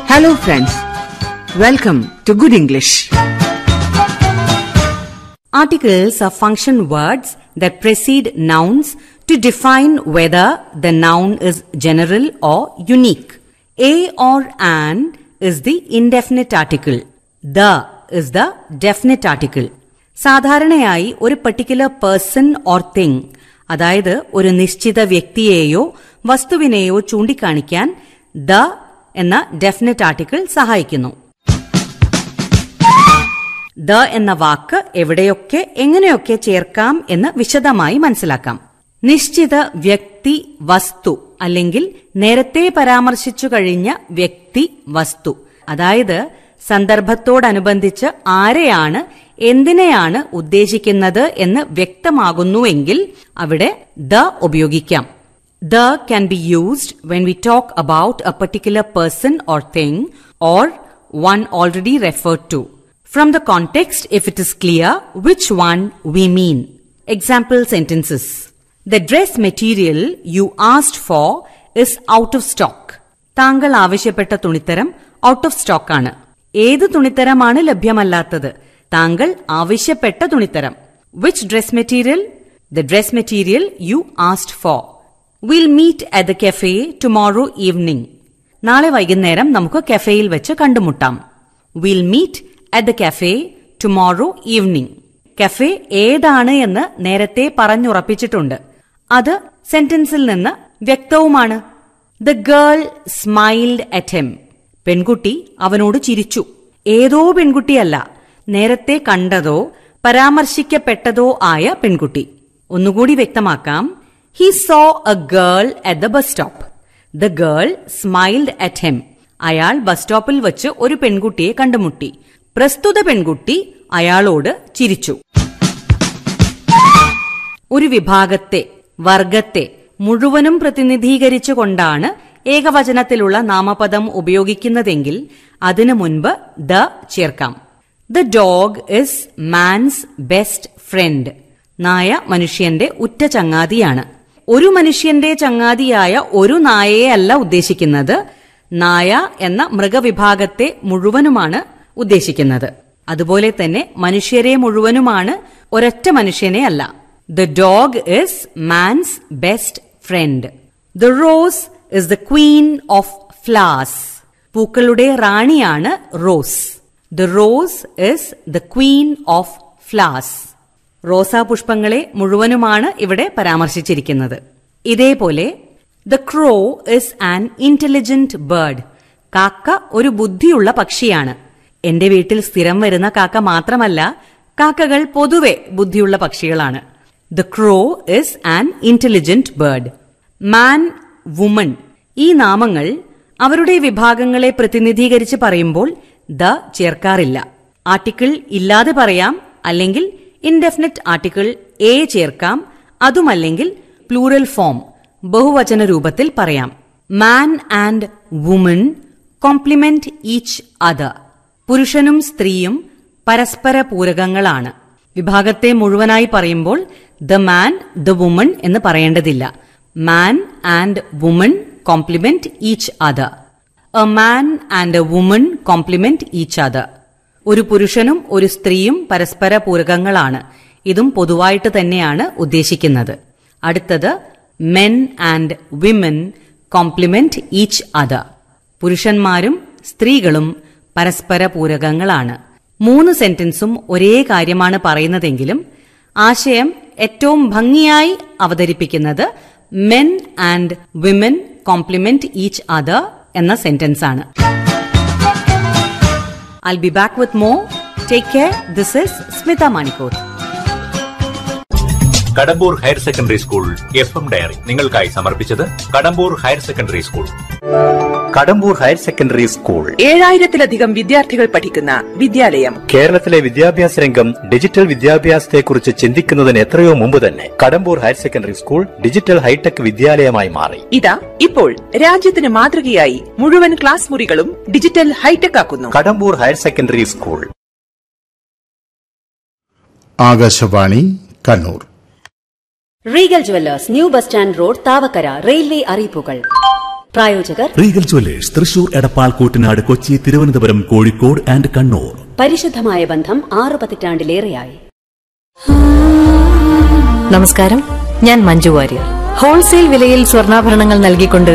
Hello, friends. Welcome to Good English. Articles are function words that precede nouns to define whether the noun is general or unique. A or an is the indefinite article. The is the definite article. സാധാരണയായി ഒരു particular person or thing അതായത് ഒരു നിശ്ചിത വ്യക്തിയെയോ വസ്തുവിനെയോ ചൂണ്ടിക്കാണിക്കാൻ the എന്ന definite article സഹായിക്കുന്നു the എന്ന വാക്ക് എവിടെയൊക്കെ എങ്ങനെയൊക്കെ ചേർക്കാം എന്ന് വിശദമായി മനസ്സിലാക്കാം നിശ്ചിത വ്യക്തി വസ്തു അല്ലെങ്കിൽ നേരത്തെ പരാമർശിച്ചു കഴിഞ്ഞ വ്യക്തി വസ്തു അതായത് സന്ദർഭത്തോടനുബന്ധിച്ച് ആരെയാണ് എന്തിനെയാണ് ഉദ്ദേശിക്കുന്നത് എന്ന് വ്യക്തമാകുന്നുവെങ്കിൽ അവിടെ ദ ഉപയോഗിക്കാം the can be used when we talk about a particular person or thing or one already referred to From the context, if it is clear which one we mean. Example sentences. The dress material you asked for is out of stock. താങ്കൾ ആവശ്യപ്പെട്ട തുണിത്തരം out of stock ആണ് ഏത് തുണിത്തരമാണ് ലഭ്യമല്ലാത്തത് താങ്കൾ ആവശ്യപ്പെട്ട തുണിത്തരം which dress material the dress material you asked for will meet at the cafe tomorrow evening നാളെ വൈകുന്നേരം നമുക്ക് കഫേയിൽ വെച്ച് കണ്ടുമുട്ടാം will meet at the cafe tomorrow evening cafe ഏതാണ് എന്ന് നേരത്തെ പറഞ്ഞുറപ്പിച്ചിട്ടുണ്ട് അത് സെന്റൻസിൽ നിന്ന് വ്യക്തവുമാണ് the girl smiled at him പെൺകുട്ടി അവനോട് ചിരിച്ചു ഏതോ പെൺകുട്ടിയല്ല നേരത്തെ കണ്ടതോ പരാമർശിക്കപ്പെട്ടതോ ആയ പെൺകുട്ടി ഒന്നുകൂടി വ്യക്തമാക്കാം he saw a girl at the bus stop the girl smiled at him അയാൾ ബസ് സ്റ്റോപ്പിൽ വെച്ച് ഒരു പെൺകുട്ടിയെ കണ്ടുമുട്ടി പ്രസ്തുത പെൺകുട്ടി അയാളോട് ചിരിച്ചു ഒരു വിഭാഗത്തെ വർഗത്തെ മുഴുവനും പ്രതിനിധീകരിച്ചുകൊണ്ടാണ് ഏകവചനത്തിലുള്ള നാമപദം ഉപയോഗിക്കുന്നതെങ്കിൽ അതിനു മുൻപ് ദ ചേർക്കാം the dog is man's best friend നായ മനുഷ്യന്റെ ഉറ്റ ചങ്ങാതിയാണ് ഒരു മനുഷ്യന്റെ ചങ്ങാതിയായ ഒരു നായയെ അല്ല ഉദ്ദേശിക്കുന്നത് നായ എന്ന മൃഗവിഭാഗത്തെ മുഴുവനുമാണ് ഉദ്ദേശിക്കുന്നത് അതുപോലെ തന്നെ മനുഷ്യരെ മുഴുവനുമാണ് ഒരൊറ്റ മനുഷ്യനെ അല്ല the dog is man's best friend the rose is the queen of flowers പൂക്കളുടെ റാണിയാണ് rose the rose is the queen of flowers റോസാ പുഷ്പങ്ങളെ മുഴുവനുമാണ് ഇവിടെ പരാമർശിച്ചിരിക്കുന്നത് ഇതേപോലെ the crow is an intelligent bird കാക്ക ഒരു ബുദ്ധിയുള്ള പക്ഷിയാണ് എന്റെ വീട്ടിൽ സ്ഥിരം വരുന്ന കാക്ക മാത്രമല്ല കാക്കകൾ പൊതുവെ ബുദ്ധിയുള്ള പക്ഷികളാണ് the crow is an intelligent bird man woman ഈ നാമങ്ങൾ അവരുടെ വിഭാഗങ്ങളെ പ്രതിനിധീകരിച്ച് പറയുമ്പോൾ ദ ചേർക്കാറില്ല ആർട്ടിക്കിൾ ഇല്ലാതെ പറയാം അല്ലെങ്കിൽ ഇൻഡെഫിനിറ്റ് ആർട്ടിക്കിൾ എ ചേർക്കാം അതുമല്ലെങ്കിൽ പ്ലൂറൽ ഫോം ബഹുവചന രൂപത്തിൽ പറയാം man and woman complement each other പുരുഷനും സ്ത്രീയും പരസ്പര പൂരകങ്ങളാണ് വിഭാഗത്തെ മുഴുവനായി പറയുമ്പോൾ ദ മാൻ ദ വുമൺ എന്ന് പറയേണ്ടതില്ല man and woman complement each other a man and a woman complement each other ഒരു പുരുഷനും ഒരു സ്ത്രീയും പരസ്പര പൂരകങ്ങളാണ് ഇതും പൊതുവായിട്ട് തന്നെയാണ് ഉദ്ദേശിക്കുന്നത് അടുത്തത് men and women complement each other പുരുഷന്മാരും സ്ത്രീകളും പരസ്പര പൂരകങ്ങളാണ് മൂന്ന് സെന്റൻസും ഒരേ കാര്യമാണ് പറയുന്നതെങ്കിലും ആശയം ഏറ്റവും ഭംഗിയായി അവതരിപ്പിക്കുന്നത് men and women complement each other എന്ന സെന്റൻസ് ആണ് I be back with more take care this is Smitha Manikkoth Kadambur higher secondary school F M diary നിങ്ങൾക്കായി സമർപ്പിച്ചത് Kadambur higher secondary school Kadambur higher secondary school ഏഴായിരത്തിലധികം വിദ്യാർത്ഥികൾ പഠിക്കുന്ന വിദ്യാലയം കേരളത്തിലെ വിദ്യാഭ്യാസ രംഗം ഡിജിറ്റൽ വിദ്യാഭ്യാസത്തെക്കുറിച്ച് ചിന്തിക്കുന്നതിന് എത്രയോ മുമ്പ് തന്നെ Kadambur higher secondary school digital high tech വിദ്യാലയമായി മാറി ഇതാ ഇപ്പോൾ രാജ്യത്തിന് മാതൃകയായി മുഴുവൻ ക്ലാസ് മുറികളും ഡിജിറ്റൽ ഹൈടെക് ആക്കുന്നു Kadambur higher secondary school Akashvani Kannur Regal Jewellers new bus stand road Thavakkara railway അറിയിപ്പുകൾ പ്രായോജകർ Regal Jewellers Thrissur Edappal Kuttanad Kochi Thiruvananthapuram Kozhikode and Kannur പരിശുദ്ധമായ ബന്ധം ആറു പതിറ്റാണ്ടിലേറെയായി നമസ്കാരം ഞാൻ മഞ്ജു വാര്യർ ഹോൾസെയിൽ വിലയിൽ സ്വർണ്ണാഭരണങ്ങൾ നൽകിക്കൊണ്ട്